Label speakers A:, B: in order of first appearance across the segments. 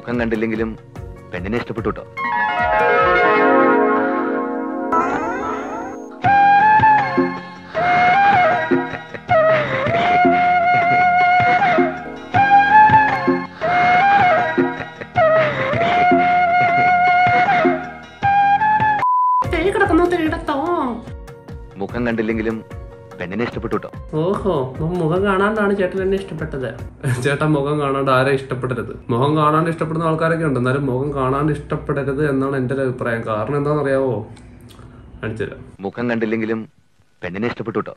A: മുഖം കണ്ടില്ലെങ്കിലും പെണ്ണിനെ ഇഷ്ടപ്പെട്ടു കേട്ടോ
B: തേടി കിടക്കുന്നു തേടത്തോ
A: മുഖം കണ്ടില്ലെങ്കിലും പെണ്ണിനെ ഇഷ്ടപ്പെട്ടു കേട്ടോ
B: ഓഹോ മുഖം മുഖം കാണാണ്ടാണ് ചേട്ടൻ എന്നെ ഇഷ്ടപ്പെട്ടത്
C: ചേട്ടൻ മുഖം കാണാണ്ട് ആരെ ഇഷ്ടപ്പെടരുത് മുഖം കാണാണ്ട് ഇഷ്ടപ്പെടുന്ന ആൾക്കാരൊക്കെ ഉണ്ട് എന്നാലും മുഖം കാണാണ്ട് ഇഷ്ടപ്പെടരുത് എന്നാണ് എൻ്റെ ഒരു അഭിപ്രായം കാരണം എന്താണെന്ന് അറിയാവോ അടിച്ചുതരാം
A: മുഖം കണ്ടില്ലെങ്കിലും പെണ്ണിനെ ഇഷ്ടപ്പെട്ടു കേട്ടോ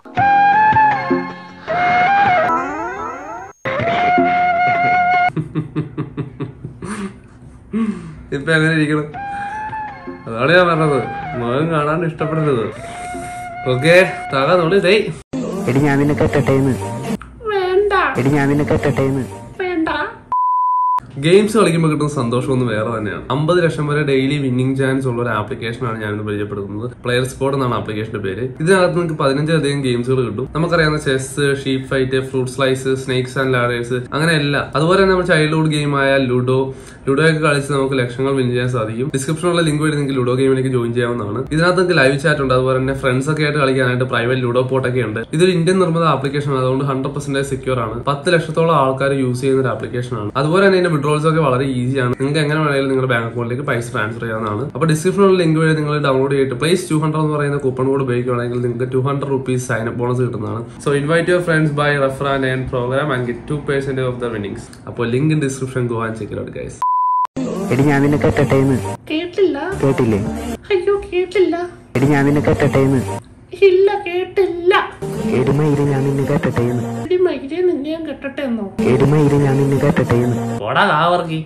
C: ഇപ്പൊ എങ്ങനെ ഇരിക്കണം അതാണ് ഞാൻ പറഞ്ഞത് മുഖം കാണാണ്ട് ഇഷ്ടപ്പെടരുത് ഓക്കെ തക തൊളി തേയ്
D: എടി ഞാൻ നിന്നെ കെട്ടട്ടേന്ന്
B: വേണ്ട
D: എടി ഞാൻ നിന്നെ കെട്ടട്ടേന്ന്
B: വേണ്ട
C: ഗെയിംസ് കളിക്കുമ്പോൾ കിട്ടുന്ന സന്തോഷം ഒന്ന് വേറെ തന്നെയാണ് അമ്പത് ലക്ഷം വരെ ഡെയിലി വിന്നിംഗ് ചാൻസ് ഉള്ള ഒരു ആപ്ലിക്കേഷനാണ് ഞാനിന്ന് പരിചയപ്പെടുത്തുന്നത് പ്ലെയർ സ്പോട്ട് എന്നാണ് ആപ്ലിക്കേഷന്റെ പേര് ഇതിനകത്ത് നിങ്ങൾക്ക് പതിനഞ്ചധികം ഗെയിംസുകൾ കിട്ടും നമുക്കറിയാവുന്ന chess sheep fight fruit slice snakes and ladders അങ്ങനെ എല്ലാം അതുപോലെ തന്നെ നമ്മുടെ ചൈൽഡ്ഹുഡ് ഗെയിമായ ലുഡോ ലുഡോ ഒക്കെ കളിച്ച് നമുക്ക് ലക്ഷങ്ങൾ വിൻ ചെയ്യാൻ സാധിക്കും ഡിസ്ക്രിപ്ഷനിലുള്ള ലിങ്ക് വഴി നിങ്ങൾക്ക് ലുഡോ ഗെയിമിലേക്ക് ജോയിൻ ചെയ്യാവുന്നതാണ് ഇതിനകത്ത് നിങ്ങൾക്ക് ലൈവ് ചാറ്റ് ഉണ്ട് അതുപോലെ തന്നെ ഫ്രണ്ട്സ് ഒക്കെ ആയിട്ട് കളിക്കാനായിട്ട് പ്രൈവറ്റ് ലുഡോ പോട്ടൊക്കെ ഉണ്ട് ഇതൊരു ഇന്ത്യൻ നിർമ്മിത ആപ്ലിക്കേഷൻ ആണ് അതുകൊണ്ട് ഹൺഡ്രഡ് പെർസെന്റേജ് സെക്യൂർ ആണ് പത്ത് ലക്ഷത്തോളം ആൾക്കാർ യൂസ് ചെയ്യുന്ന ഒരു ആപ്ലിക്കേഷൻ ആണ് അതുപോലെ തന്നെ ഇതിന്റെ വിഡ്രോൾസ് ഒക്കെ വളരെ ഈസിയാണ് നിങ്ങൾക്ക് എങ്ങനെ വേണമെങ്കിലും നിങ്ങളുടെ ബാങ്ക് അക്കൗണ്ടിലേക്ക് പൈസ ട്രാൻസ്ഫർ ചെയ്യാവുന്നതാണ് അപ്പോൾ ഡിസ്ക്രിപ്ഷനിലുള്ള ലിങ്ക് വഴി നിങ്ങൾ ഡൗൺലോഡ് ചെയ്തിട്ട് പ്ലേസ് ടു ഹൺഡ്രഡ് എന്ന് പറയുന്ന കൂപ്പൺ കോഡ് ഉപയോഗിക്കുകയാണെങ്കിൽ നിങ്ങൾക്ക് two hundred rupees sign up bonus കിട്ടുന്നതാണ് so invite your friends by refer and earn program and get two percent off the winnings അപ്പോൾ link in description go and check out guys
D: എടി ഞാൻ നിന്നെ കെട്ടട്ടേന്ന്
B: കേട്ടില്ല
D: കേട്ടില്ലേ
B: അയ്യോ കേട്ടില്ല
D: എടി ഞാൻ നിന്നെ കെട്ടട്ടേന്ന്
B: ഇല്ല കേട്ടില്ല
D: എടിമയില് ഞാൻ നിന്നെ കെട്ടട്ടേന്ന്
B: എടി മൈരെ നിന്നെ ഞാൻ കെട്ടട്ടെ എന്നോ
D: എടിമയില് ഞാൻ നിന്നെ കെട്ടട്ടേന്ന്
B: ഓടാ കാവർക്കി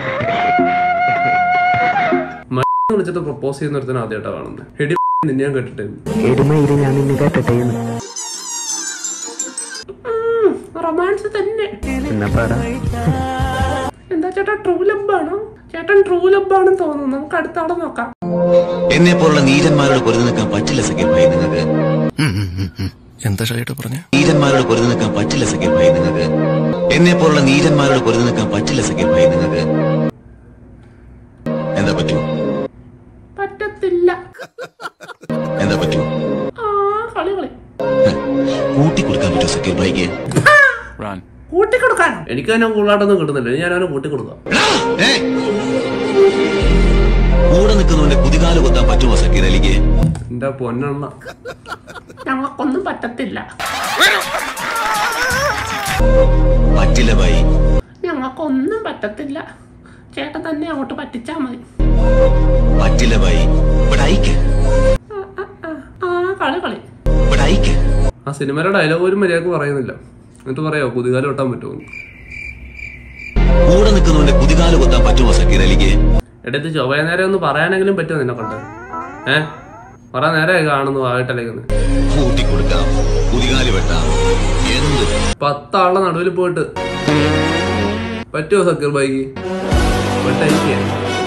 C: വിളിച്ചിട്ട് പ്രപ്പോസ് ചെയ്യുന്ന ഒരുത്തന ആദ്യമായിട്ടാണ് കാണുന്നത് ഹെഡി നിന്നെ ഞാൻ കേട്ടിട്ടേ
D: എടിമയില് ഞാൻ നിന്നെ കെട്ടട്ടേന്ന്
B: റൊമാൻസ് തന്നെ
D: എന്നാ പറ
B: എന്താ ചേട്ടാ ട്രൂ ലബാണോ ചേട്ടൻ ട്രൂ ലബാണെന്ന് തോന്നുന്നു നമുക്ക് അടുത്ത ആളെ നോക്കാം
E: എന്നെ പോലുള്ള നീരന്മാരോട് പൊരുതി നിൽക്കാൻ പറ്റില്ല സഖ്യം ഭായി നിങ്ങൾക്ക്
F: എന്താ ഷൈട്ട് പറഞ്ഞ
E: നീരന്മാരോട് പൊരുതി നിൽക്കാൻ പറ്റില്ല സഖ്യം ഭായി നിങ്ങൾക്ക് എന്നെ പോലുള്ള നീരന്മാരോട് പൊരുതി നിൽക്കാൻ പറ്റില്ല സഖ്യം ഭായി നിങ്ങൾക്ക് എന്താ പറ്റൂ
B: പറ്റത്തില്ല
E: എന്താ പറ്റൂ
B: ആ കളി കളി
E: കൂട്ടി കൊടുക്കാൻ പറ്റൂ സഖ്യം ഭായിക്ക്
B: കൂട്ടിക്കൊടുക്കാനോ
C: എനിക്ക് തന്നെ കൂടുതലായിട്ടൊന്നും കിട്ടുന്നില്ല ഇനി ഞാൻ അവനെ കൂട്ടി കൊടുക്കാം
E: ഏ? കൂടെ നിൽക്കുന്നവന്റെ കുതികാല് കൊത്താൻ പറ്റുമോ സക്കീർ അലിക്ക്
C: എന്റെ പൊന്നെണ്ണ
B: ഞങ്ങൾക്കൊന്നും പറ്റത്തില്ല
E: പറ്റില്ല ഭായി
B: ഞങ്ങൾക്കൊന്നും പറ്റത്തില്ല ചേട്ടൻ തന്നെ അങ്ങോട്ട് പറ്റിച്ചാ മതി
E: പറ്റില്ല ഭായി ഇവിടെ അയക്ക്
B: ആ, ആ, ആ, ആ കളി കളി
E: ഇവിടെ അയക്ക്
C: ആ സിനിമയുടെ ഡയലോഗ് ഒരു മര്യാദക്ക് പറയുന്നില്ല എന്നിട്ട് പറയാോ കുതികാല് വെട്ടാൻ പറ്റുമോ
E: കൂടെ നിൽക്കുന്നവന്റെ കുതികാല് കൊത്താൻ പറ്റുമോ സക്കീർ അലിക്ക്
C: എടുത്ത് ചൊവ്വ നേരെ ഒന്ന് പറയാനെങ്കിലും പറ്റുമോ നിന്നെ കൊണ്ട് ഏ കുറെ നേരെ കാണുന്നു ആയിട്ടലേക്കുന്നത്
E: കൂട്ടി കൊടുക്കാം കുതികാല് വെട്ടാം എന്ത്
C: പത്താളുടെ നടുവിൽ പോയിട്ട് പറ്റുമോ സക്കീർ ബൈക്ക് വെട്ടായിരിക്കേ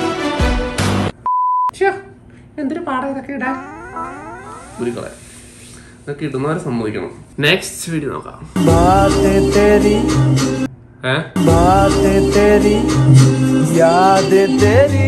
B: ശ്ശോ, എന്തൊരു പാടാ ഇതൊക്കെ ഇടാൻ
C: ഒരു കളയാം ഇതൊക്കെ ഇടുന്നവരെ സമ്മതിക്കണം നെക്സ്റ്റ് വീഡിയോ നോക്കാം
G: बातें तेरी
C: ഏ
G: बातें तेरी यादें तेरी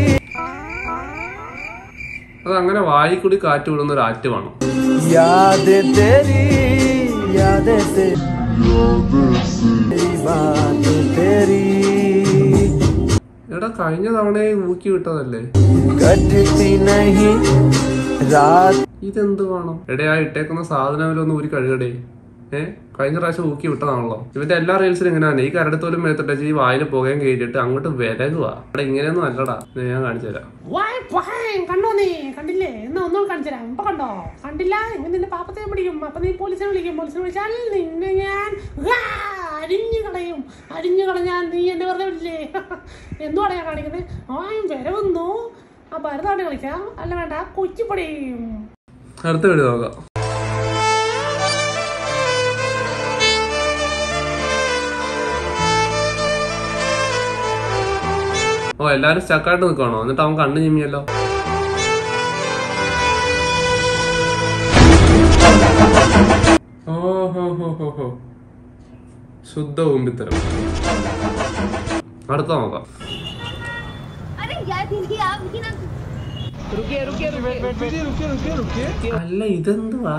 C: അത് അങ്ങനെ വായി കൂടി കാറ്റ് വിടുന്ന ഒരു ആറ്റ് വേണം
G: यादें तेरी यादें तेरी तेरी बातें तेरी
C: എടാ കഴിഞ്ഞ തവണയെ ഊക്കി വിട്ടതല്ലേ
G: कटती नहीं रात
C: ഇതെന്ത് വേണം എടേ ആ ഇട്ടേക്കുന്ന സാധനമില്ലൊന്ന് ഊരി കഴുകടേ ഏ കഴിഞ്ഞ പ്രാവശ്യം ഊക്കി വിട്ടതാണല്ലോ ഇവന്റെ എല്ലാ റീൽസിലും ഇങ്ങനെയാണ് ഈ കരടത്തോലും മേത്തിട്ടേച്ച് ഈ വായിൽ പുകയും കയറ്റിട്ട് അങ്ങോട്ട് വിലകുവാ ഇവിടെ ഇങ്ങനെയൊന്നും അല്ലടാ ഇത് ഞാൻ കാണിച്ചു തരാം
B: വായ് വായ് കണ്ടോ നീ കണ്ടില്ലേ എന്നാ ഒന്നും കാണിച്ചുതരാം ഇപ്പൊ കണ്ടോ കണ്ടില്ല ഇങ്ങനെ നിന്റെ പാപ്പത്തെ പിടിക്കും അപ്പൊ നീ പോലീസിനെ വിളിക്കും പോലീസിനെ വിളിച്ചാൽ നിന്നെ ഞാൻ ആ, അരിഞ്ഞു കളയും അരിഞ്ഞു കളഞ്ഞാൽ നീ എന്നെ വെറുതെ വിടില്ലേ എന്തുവാണ് ഞാൻ കാണിക്കുന്നത് ആയും വരവുന്നു ആ ഭരതമായിട്ട് കളിക്കാം അല്ല വേണ്ട കുച്ചിപ്പൊടിയും
C: അടുത്ത വീഡിയോ നോക്കാം ഓ എല്ലാരും സ്റ്റക്കായിട്ട് നിൽക്കണോ എന്നിട്ട് അവൻ കണ്ണു ചിമ്മിയല്ലോ ഓ ഹോ ഹോ ഹോ ഹോ ശുദ്ധ ഊമ്പിത്തരം അടുത്ത നോക്കാം അല്ല ഇതെന്തുവാ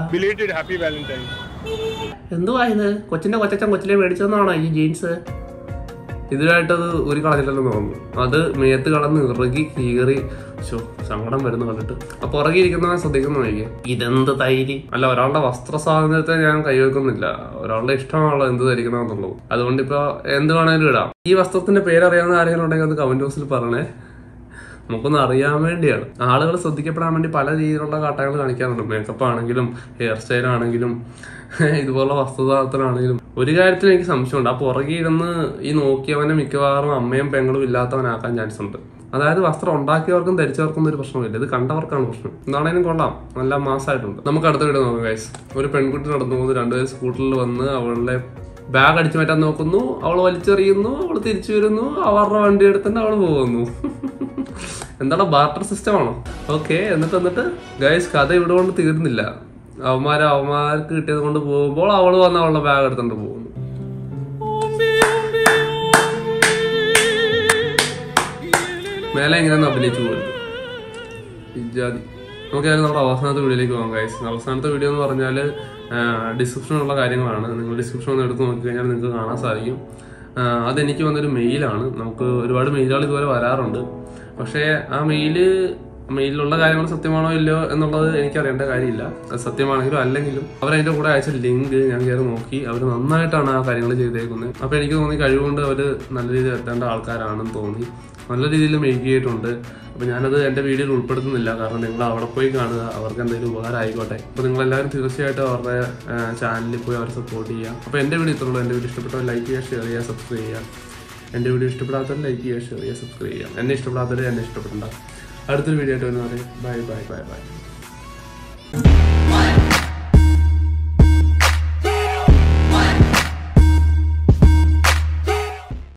C: എന്തുവാ ഇത് കൊച്ചിന്റെ കൊച്ചച്ചൻ കൊച്ചിലെ മേടിച്ചതെന്നാണോ ഈ ജീൻസ് ഇതിനായിട്ടത് ഒരു കളഞ്ഞില്ലെന്ന് തോന്നുന്നു അത് മേത്ത് കളന്ന് ഇറുകി കീറി ശോ സങ്കടം വരുന്നു കണ്ടിട്ട് ആ പുറകെ ഇരിക്കുന്നവൻ ശ്രദ്ധിക്കുന്നു നോക്കിയേ ഇതെന്ത് തൈരി അല്ല ഒരാളുടെ വസ്ത്ര സ്വാതന്ത്ര്യത്തെ ഞാൻ കൈവെക്കുന്നില്ല ഒരാളുടെ ഇഷ്ടമാണല്ലോ എന്ത് ധരിക്കണമെന്നുള്ളത് അതുകൊണ്ട് ഇപ്പൊ എന്ത് വേണേലും ഇടാം ഈ വസ്ത്രത്തിന്റെ പേരറിയാവുന്ന ആരെങ്കിലും ഉണ്ടെങ്കിൽ അത് കമന്റ് ബോക്സിൽ പറഞ്ഞേ നമുക്കൊന്ന് അറിയാൻ വേണ്ടിയാണ് ആളുകൾ ശ്രദ്ധിക്കപ്പെടാൻ വേണ്ടി പല രീതിയിലുള്ള കാട്ടകൾ കാണിക്കാറുണ്ട് മേക്കപ്പ് ആണെങ്കിലും ഹെയർ സ്റ്റൈൽ ആണെങ്കിലും ഇതുപോലുള്ള വസ്ത്രധാരണത്തിലാണെങ്കിലും ഒരു കാര്യത്തിൽ എനിക്ക് സംശയമുണ്ട് ആ പുറകെ ഇരുന്ന് ഈ നോക്കിയവനെ മിക്കവാറും അമ്മയും പെങ്ങളും ഇല്ലാത്തവനാക്കാൻ ചാൻസ് ഉണ്ട് അതായത് വസ്ത്രം ഉണ്ടാക്കിയവർക്കും ധരിച്ചവർക്കും ഒരു പ്രശ്നമില്ല ഇത് കണ്ടവർക്കാണ് പ്രശ്നം എന്താണേലും കൊള്ളാം നല്ല മാസമായിട്ടുണ്ട് നമുക്ക് അടുത്ത വീഡിയോ നോക്കാം ഗൈസ് ഒരു പെൺകുട്ടി നടന്നു പോകുന്നു രണ്ടുപേരും സ്കൂട്ടറിൽ വന്ന് അവളുടെ ബാഗ് അടിച്ചു മാറ്റാൻ നോക്കുന്നു അവൾ വലിച്ചെറിയുന്നു അവൾ തിരിച്ചു വരുന്നു അവരുടെ വണ്ടി എടുത്തിട്ട് അവൾ പോകുന്നു എന്താണ് ബാർട്ടർ സിസ്റ്റം ആണോ ഓക്കെ എന്നിട്ട് എന്നിട്ട് ഗൈസ് കഥ ഇവിടെ കൊണ്ട് തീർന്നില്ല അവന്മാര് അവന്മാർക്ക് കിട്ടിയത് കൊണ്ട് പോകുമ്പോൾ അവള് വന്ന് അവളുടെ ബാഗ് എടുത്തോണ്ട് പോകുന്നു മേലെ എങ്ങനെയാന്ന് അഭിനയിച്ചു പോയത് ഇജാതി നമുക്കായാലും നമ്മുടെ അവസാനത്തെ വീഡിയോയിലേക്ക് പോകാം ഗൈസ് അവസാനത്തെ വീഡിയോ എന്ന് പറഞ്ഞാൽ ഡിസ്ക്രിപ്ഷനുള്ള കാര്യങ്ങളാണ് നിങ്ങൾ ഡിസ്ക്രിപ്ഷൻ ഒന്ന് എടുത്ത് നോക്കിക്കഴിഞ്ഞാൽ നിങ്ങൾക്ക് കാണാൻ സാധിക്കും ആ, അതെനിക്ക് വന്നൊരു മെയിലാണ് നമുക്ക് ഒരുപാട് മെയിലുകൾ ഇതുപോലെ വരാറുണ്ട് പക്ഷേ ആ മെയില് മെയിലിലുള്ള കാര്യങ്ങൾ സത്യമാണോ ഇല്ലയോ എന്നുള്ളത് എനിക്ക് അറിയേണ്ട കാര്യമില്ല അത് സത്യമാണെങ്കിലും അല്ലെങ്കിലും അവർ അതിന്റെ കൂടെ അയച്ച ലിങ്ക് ഞാൻ കയറി നോക്കി അവർ നന്നായിട്ടാണ് ആ കാര്യങ്ങൾ ചെയ്തേക്കുന്നത് അപ്പൊ എനിക്ക് തോന്നി കഴിവുകൊണ്ട് അവർ നല്ല രീതിയിൽ എത്തേണ്ട ആൾക്കാരാണെന്ന് തോന്നി നല്ല രീതിയിൽ മേക്ക് ചെയ്തിട്ടുണ്ട് അപ്പൊ ഞാനത് എന്റെ വീഡിയോയിൽ ഉൾപ്പെടുത്തുന്നില്ല കാരണം നിങ്ങൾ അവിടെ പോയി കാണുക അവർക്ക് എന്തെങ്കിലും ഉപകാരം ആയിക്കോട്ടെ അപ്പൊ നിങ്ങൾ എല്ലാവരും തീർച്ചയായിട്ടും അവരുടെ ചാനലിൽ പോയി അവരെ സപ്പോർട്ട് ചെയ്യുക അപ്പൊ എന്റെ വീഡിയോ ഇത്രയുള്ളൂ എന്റെ വീഡിയോ ഇഷ്ടപ്പെട്ടവർ ലൈക്ക് ചെയ്യുക ഷെയർ ചെയ്യുക സബ്സ്ക്രൈബ് ചെയ്യുക എന്റെ വീഡിയോ ഇഷ്ടപ്പെടാത്തവർ ലൈക്ക് ചെയ്യുക ഷെയർ ചെയ്യുക സബ്സ്ക്രൈബ് ചെയ്യുക എന്നെ ഇഷ്ടപ്പെടാത്തവർ എന്നെ ഇഷ്ടപ്പെടണ്ട അടുത്തൊരു വീഡിയോ ആയിട്ട് വരുന്നവരെ ബൈ ബൈ ബൈ ബൈ